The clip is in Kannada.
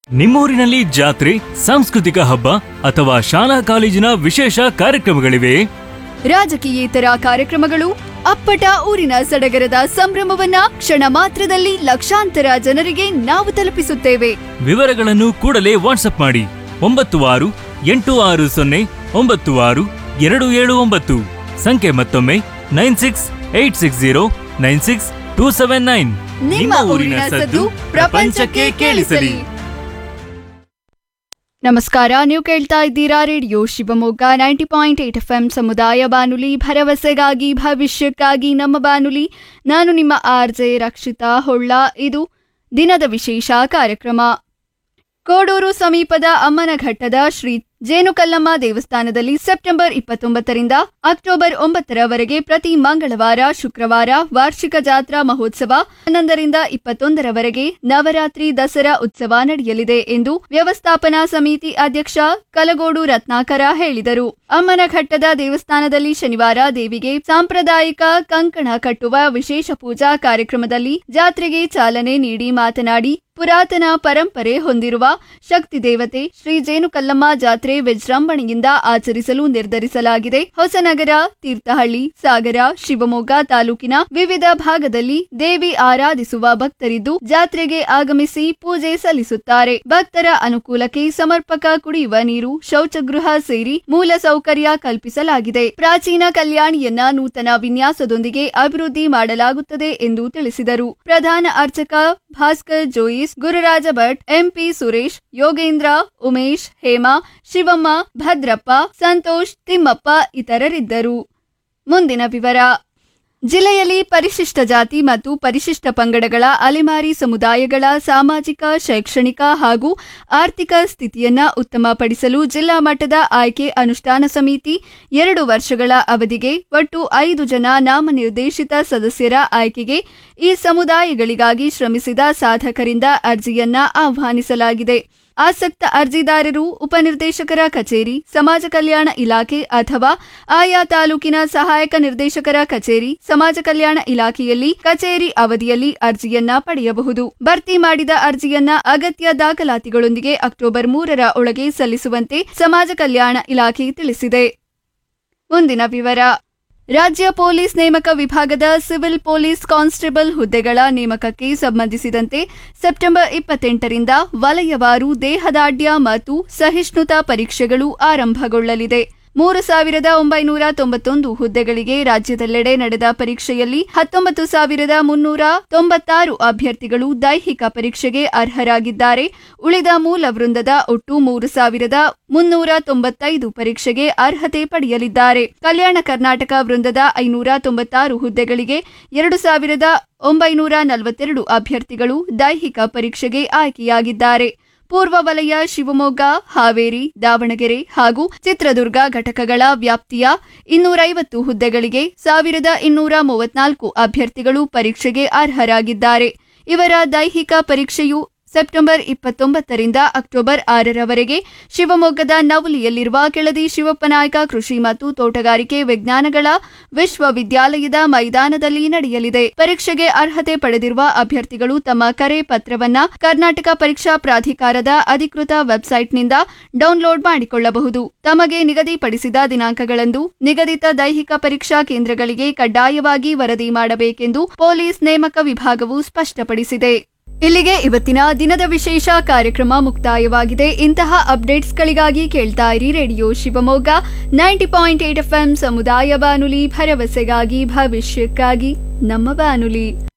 ನಿಮ್ಮೂರಿನಲ್ಲಿ ಜಾತ್ರೆ ಸಾಂಸ್ಕೃತಿಕ ಹಬ್ಬ ಅಥವಾ ಶಾಲಾ ಕಾಲೇಜಿನ ವಿಶೇಷ ಕಾರ್ಯಕ್ರಮಗಳಿವೆ ರಾಜಕೀಯೇತರ ಕಾರ್ಯಕ್ರಮಗಳು ಅಪ್ಪಟ ಊರಿನ ಸಡಗರದ ಸಂಭ್ರಮವನ್ನ ಕ್ಷಣ ಮಾತ್ರದಲ್ಲಿ ಲಕ್ಷಾಂತರ ಜನರಿಗೆ ನಾವು ತಲುಪಿಸುತ್ತೇವೆ ವಿವರಗಳನ್ನು ಕೂಡಲೇ ವಾಟ್ಸಪ್ ಮಾಡಿ ಒಂಬತ್ತು ಆರು ಎಂಟು ಆರು ಸೊನ್ನೆ ಒಂಬತ್ತು ಆರು ಎರಡು ಏಳು ಒಂಬತ್ತು ಸಂಖ್ಯೆ ಮತ್ತೊಮ್ಮೆ nine six eight six zero nine six two seven nine ನಿಮ್ಮ ಊರಿನ ಸದ್ದು ಪ್ರಪಂಚಕ್ಕೆ ಕೇಳಿಸಲಿ ನಮಸ್ಕಾರ ನೀವು ಕೇಳ್ತಾ ಇದ್ದೀರಾ radio Shivamogga ninety point eight F M ಸಮುದಾಯ ಬಾನುಲಿ ಭರವಸೆಗಾಗಿ ಭವಿಷ್ಯಕ್ಕಾಗಿ ನಮ್ಮ ಬಾನುಲಿ ನಾನು ನಿಮ್ಮ ಆರ್ ಜೆ ರಕ್ಷಿತಾ ಹೊಳ್ಳ ಇದು ದಿನದ ವಿಶೇಷ ಕಾರ್ಯಕ್ರಮ ಕೋಡೂರು ಸಮೀಪದ ಅಮ್ಮನಘಟ್ಟದ ಶ್ರೀ ಜೇನುಕಲ್ಲಮ್ಮ ದೇವಸ್ಥಾನದಲ್ಲಿ ಸೆಪ್ಟೆಂಬರ್ ಇಪ್ಪತ್ತೊಂಬತ್ತರಿಂದ ಅಕ್ಟೋಬರ್ ಒಂಬತ್ತರವರೆಗೆ ಪ್ರತಿ ಮಂಗಳವಾರ ಶುಕ್ರವಾರ ವಾರ್ಷಿಕ ಜಾತ್ರಾ ಮಹೋತ್ಸವ ಹನ್ನೊಂದರಿಂದ ಇಪ್ಪತ್ತೊಂದರವರೆಗೆ ನವರಾತ್ರಿ ದಸರಾ ಉತ್ಸವ ನಡೆಯಲಿದೆ ಎಂದು ವ್ಯವಸ್ಥಾಪನಾ ಸಮಿತಿ ಅಧ್ಯಕ್ಷ ಕಲಗೋಡು ರತ್ನಾಕರ ಹೇಳಿದರು ಅಮ್ಮನಘಟ್ಟದ ದೇವಸ್ಥಾನದಲ್ಲಿ ಶನಿವಾರ ದೇವಿಗೆ ಸಾಂಪ್ರದಾಯಿಕ ಕಂಕಣ ಕಟ್ಟುವ ವಿಶೇಷ ಪೂಜಾ ಕಾರ್ಯಕ್ರಮದಲ್ಲಿ ಜಾತ್ರೆಗೆ ಚಾಲನೆ ನೀಡಿ ಮಾತನಾಡಿ ಪುರಾತನ ಪರಂಪರೆ ಹೊಂದಿರುವ ಶಕ್ತಿ ದೇವತೆ ಶ್ರೀ ಜೇನುಕಲ್ಲಮ್ಮ ಜಾತ್ರೆ ವಿಜೃಂಭಣೆಯಿಂದ ಆಚರಿಸಲು ನಿರ್ಧರಿಸಲಾಗಿದೆ ಹೊಸನಗರ ತೀರ್ಥಹಳ್ಳಿ ಸಾಗರ ಶಿವಮೊಗ್ಗ ತಾಲೂಕಿನ ವಿವಿಧ ಭಾಗದಲ್ಲಿ ದೇವಿ ಆರಾಧಿಸುವ ಭಕ್ತರಿದ್ದು ಜಾತ್ರೆಗೆ ಆಗಮಿಸಿ ಪೂಜೆ ಸಲ್ಲಿಸುತ್ತಾರೆ ಭಕ್ತರ ಅನುಕೂಲಕ್ಕೆ ಸಮರ್ಪಕ ಕುಡಿಯುವ ನೀರು ಶೌಚಗೃಹ ಸೇರಿ ಮೂಲ ಸೌಕರ್ಯ ಕಲ್ಪಿಸಲಾಗಿದೆ ಪ್ರಾಚೀನ ಕಲ್ಯಾಣಿಯನ್ನ ನೂತನ ವಿನ್ಯಾಸದೊಂದಿಗೆ ಅಭಿವೃದ್ಧಿ ಮಾಡಲಾಗುತ್ತದೆ ಎಂದು ತಿಳಿಸಿದರು ಪ್ರಧಾನ ಅರ್ಚಕ ಭಾಸ್ಕರ್ ಜೋಯಿಸ್ ಗುರುರಾಜ ಭಟ್ ಎಂಪಿ ಸುರೇಶ್ ಯೋಗೇಂದ್ರ ಉಮೇಶ್ ಹೇಮಾ ಶಿವಮ್ಮ ಭದ್ರಪ್ಪ ಸಂತೋಷ್ ತಿಮ್ಮಪ್ಪ ಇತರರಿದ್ದರು ಮುಂದಿನ ವಿವರ ಜಿಲ್ಲೆಯಲ್ಲಿ ಪರಿಶಿಷ್ಟ ಜಾತಿ ಮತ್ತು ಪರಿಶಿಷ್ಟ ಪಂಗಡಗಳ ಅಲೆಮಾರಿ ಸಮುದಾಯಗಳ ಸಾಮಾಜಿಕ ಶೈಕ್ಷಣಿಕ ಹಾಗೂ ಆರ್ಥಿಕ ಸ್ಥಿತಿಯನ್ನ ಉತ್ತಮಪಡಿಸಲು ಜಿಲ್ಲಾ ಮಟ್ಟದ ಆಯ್ಕೆ ಅನುಷ್ಠಾನ ಸಮಿತಿ ಎರಡು ವರ್ಷಗಳ ಅವಧಿಗೆ ಒಟ್ಟು ಐದು ಜನ ನಾಮನಿರ್ದೇಶಿತ ಸದಸ್ಯರ ಆಯ್ಕೆಗೆ ಈ ಸಮುದಾಯಗಳಿಗಾಗಿ ಶ್ರಮಿಸಿದ ಸಾಧಕರಿಂದ ಅರ್ಜಿಯನ್ನ ಆಹ್ವಾನಿಸಲಾಗಿದೆ ಆಸಕ್ತ ಅರ್ಜಿದಾರರು ಉಪನಿರ್ದೇಶಕರ ಕಚೇರಿ ಸಮಾಜ ಕಲ್ಯಾಣ ಇಲಾಖೆ ಅಥವಾ ಆಯಾ ತಾಲೂಕಿನ ಸಹಾಯಕ ನಿರ್ದೇಶಕರ ಕಚೇರಿ ಸಮಾಜ ಕಲ್ಯಾಣ ಇಲಾಖೆಯಲ್ಲಿ ಕಚೇರಿ ಅವಧಿಯಲ್ಲಿ ಅರ್ಜಿಯನ್ನ ಪಡೆಯಬಹುದು ಭರ್ತಿ ಮಾಡಿದ ಅರ್ಜಿಯನ್ನ ಅಗತ್ಯ ದಾಖಲಾತಿಗಳೊಂದಿಗೆ ಅಕ್ಟೋಬರ್ ಮೂರರ ಒಳಗೆ ಸಲ್ಲಿಸುವಂತೆ ಸಮಾಜ ಕಲ್ಯಾಣ ಇಲಾಖೆ ತಿಳಿಸಿದೆ ಮುಂದಿನ ವಿವರ ರಾಜ್ಯ ಪೊಲೀಸ್ ನೇಮಕ ವಿಭಾಗದ ಸಿವಿಲ್ ಪೊಲೀಸ್ ಕಾನ್ಸ್ಟೇಬಲ್ ಹುದ್ದೆಗಳ ನೇಮಕಕ್ಕೆ ಸಂಬಂಧಿಸಿದಂತೆ ಸೆಪ್ಟೆಂಬರ್ ಇಪ್ಪತ್ತೆಂಟರಿಂದ ವಲಯವಾರು ದೇಹದಾಢ್ಯ ಮತ್ತು ಸಹಿಷ್ಣುತಾ ಪರೀಕ್ಷೆಗಳು ಆರಂಭಗೊಳ್ಳಲಿದೆ ಮೂರು ಸಾವಿರದ ಒಂಬೈನೂರ ತೊಂಬತ್ತೊಂದು ಹುದ್ದೆಗಳಿಗೆ ರಾಜ್ಯದೆಲ್ಲೆಡೆ ನಡೆದ ಪರೀಕ್ಷೆಯಲ್ಲಿ ಹತ್ತೊಂಬತ್ತು ಸಾವಿರದ ಮುನ್ನೂರ ತೊಂಬತ್ತಾರು ಅಭ್ಯರ್ಥಿಗಳು ದೈಹಿಕ ಪರೀಕ್ಷೆಗೆ ಅರ್ಹರಾಗಿದ್ದಾರೆ ಉಳಿದ ಮೂಲ ವೃಂದದ ಒಟ್ಟು ಮೂರು ಸಾವಿರದ ಮುನ್ನೂರ ತೊಂಬತ್ತೈದು ಪರೀಕ್ಷೆಗೆ ಅರ್ಹತೆ ಪಡೆಯಲಿದ್ದಾರೆ ಕಲ್ಯಾಣ ಕರ್ನಾಟಕ ವೃಂದದ ಐನೂರ ತೊಂಬತ್ತಾರು ಹುದ್ದೆಗಳಿಗೆ ಎರಡು ಸಾವಿರದ ಒಂಬೈನೂರ ನಲವತ್ತೆರಡು ಅಭ್ಯರ್ಥಿಗಳು ದೈಹಿಕ ಪರೀಕ್ಷೆಗೆ ಆಯ್ಕೆಯಾಗಿದ್ದಾರೆ ಪೂರ್ವ ವಲಯ ಶಿವಮೊಗ್ಗ ಹಾವೇರಿ ದಾವಣಗೆರೆ ಹಾಗೂ ಚಿತ್ರದುರ್ಗ ಘಟಕಗಳ ವ್ಯಾಪ್ತಿಯ ಇನ್ನೂರೈವತ್ತು ಹುದ್ದೆಗಳಿಗೆ ಸಾವಿರದ ಇನ್ನೂರ ಮೂವತ್ನಾಲ್ಕು ಅಭ್ಯರ್ಥಿಗಳು ಪರೀಕ್ಷೆಗೆ ಅರ್ಹರಾಗಿದ್ದಾರೆ ಇವರ ದೈಹಿಕ ಪರೀಕ್ಷೆಯು ಸೆಪ್ಟೆಂಬರ್ ಇಪ್ಪತ್ತೊಂಬತ್ತರಿಂದ ಅಕ್ಟೋಬರ್ ಆರರವರೆಗೆ ಶಿವಮೊಗ್ಗದ ನವಲಿಯಲ್ಲಿರುವ ಕೆಳದಿ ಶಿವಪ್ಪನಾಯಕ ಕೃಷಿ ಮತ್ತು ತೋಟಗಾರಿಕೆ ವಿಜ್ಞಾನಗಳ ವಿಶ್ವವಿದ್ಯಾಲಯದ ಮೈದಾನದಲ್ಲಿ ನಡೆಯಲಿದೆ ಪರೀಕ್ಷೆಗೆ ಅರ್ಹತೆ ಪಡೆದಿರುವ ಅಭ್ಯರ್ಥಿಗಳು ತಮ್ಮ ಕರೆ ಪತ್ರವನ್ನ ಕರ್ನಾಟಕ ಪರೀಕ್ಷಾ ಪ್ರಾಧಿಕಾರದ ಅಧಿಕೃತ ವೆಬ್ಸೈಟ್ನಿಂದ ಡೌನ್ಲೋಡ್ ಮಾಡಿಕೊಳ್ಳಬಹುದು ತಮಗೆ ನಿಗದಿಪಡಿಸಿದ ದಿನಾಂಕಗಳಂದು ನಿಗದಿತ ದೈಹಿಕ ಪರೀಕ್ಷಾ ಕೇಂದ್ರಗಳಿಗೆ ಕಡ್ಡಾಯವಾಗಿ ವರದಿ ಮಾಡಬೇಕೆಂದು ಪೊಲೀಸ್ ನೇಮಕ ವಿಭಾಗವು ಸ್ಪಷ್ಟಪಡಿಸಿದೆ ಇಲ್ಲಿಗೆ ಇವತ್ತಿನ ದಿನದ ವಿಶೇಷ ಕಾರ್ಯಕ್ರಮ ಮುಕ್ತಾಯವಾಗಿದೆ ಇಂತಹ ಅಪ್ಡೇಟ್ಸ್ಗಳಿಗಾಗಿ ಕೇಳ್ತಾ ಇರಿ radio Shivamogga ninety point eight F ಸಮುದಾಯ ಬಾನುಲಿ ಭರವಸೆಗಾಗಿ ಭವಿಷ್ಯಕ್ಕಾಗಿ ನಮ್ಮ ಬಾನುಲಿ